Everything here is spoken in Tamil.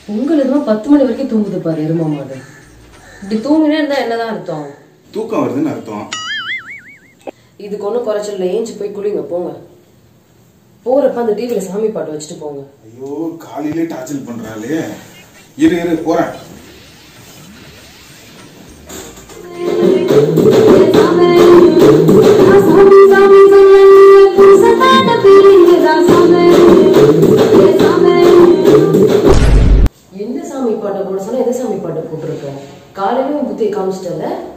உங்களுக்கு பத்து மணி வரைக்கும் தூங்குது பாரு எருமா மாடு இப்படி தூங்கினே இருந்தா என்னதான் அர்த்தம் தூக்கம் வருதுன்னு அர்த்தம் இதுக்கு ஒன்றும் குறைச்சல் இல்லை ஏஞ்சி போய் குளிங்க போங்க போறப்ப அந்த டிவியில சாமி பாட்டு வச்சுட்டு போங்க ஐயோ காலையிலே டார்ச்சல் பண்றாளே இரு இரு போறேன் என்ன சாமி பாட்டை போட சொன்னா எந்த சாமி பாட்டை போட்டிருக்க காலையில உன் புத்தியை காமிச்சிட்டல